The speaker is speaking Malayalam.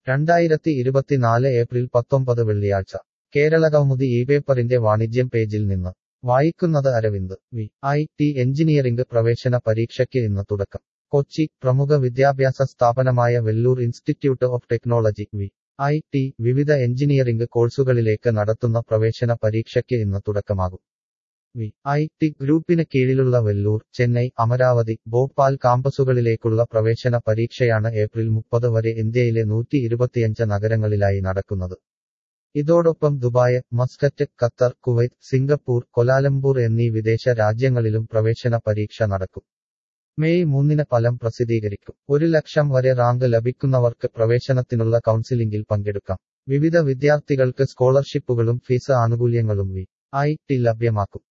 രണ്ടായിരത്തി ഇരുപത്തിനാല് ഏപ്രിൽ പത്തൊമ്പത് വെള്ളിയാഴ്ച കേരളകൗമുദി ഈ പേപ്പറിന്റെ വാണിജ്യം പേജിൽ നിന്ന് വായിക്കുന്നത് Aravind V I T engineering പ്രവേശന പരീക്ഷയ്ക്ക് ഇന്ന് തുടക്കം കൊച്ചി പ്രമുഖ വിദ്യാഭ്യാസ സ്ഥാപനമായ Vellore institute of technology V I T വിവിധ എഞ്ചിനീയറിംഗ് കോഴ്സുകളിലേക്ക് നടത്തുന്ന പ്രവേശന പരീക്ഷയ്ക്ക് ഇന്ന് തുടക്കമാകും വി ഐ ടി ഗ്രൂപ്പിന് കീഴിലുള്ള വെല്ലൂർ ചെന്നൈ അമരാവതി ഭോപ്പാൽ കാമ്പസുകളിലേക്കുള്ള പ്രവേശന പരീക്ഷയാണ് ഏപ്രിൽ മുപ്പത് വരെ ഇന്ത്യയിലെ നൂറ്റി ഇരുപത്തിയഞ്ച് നഗരങ്ങളിലായി നടക്കുന്നത് ഇതോടൊപ്പം Dubai Muscat Qatar Kuwait Singapore Kuala Lumpur എന്നീ വിദേശ രാജ്യങ്ങളിലും പ്രവേശന പരീക്ഷ നടക്കും മെയ് മൂന്നിന് ഫലം പ്രസിദ്ധീകരിക്കും ഒരു ലക്ഷം വരെ റാങ്ക് ലഭിക്കുന്നവർക്ക് പ്രവേശനത്തിനുള്ള കൗൺസിലിംഗിൽ പങ്കെടുക്കാം വിവിധ വിദ്യാർത്ഥികൾക്ക് സ്കോളർഷിപ്പുകളും ഫീസ് ആനുകൂല്യങ്ങളും വി ഐ ടി ലഭ്യമാക്കും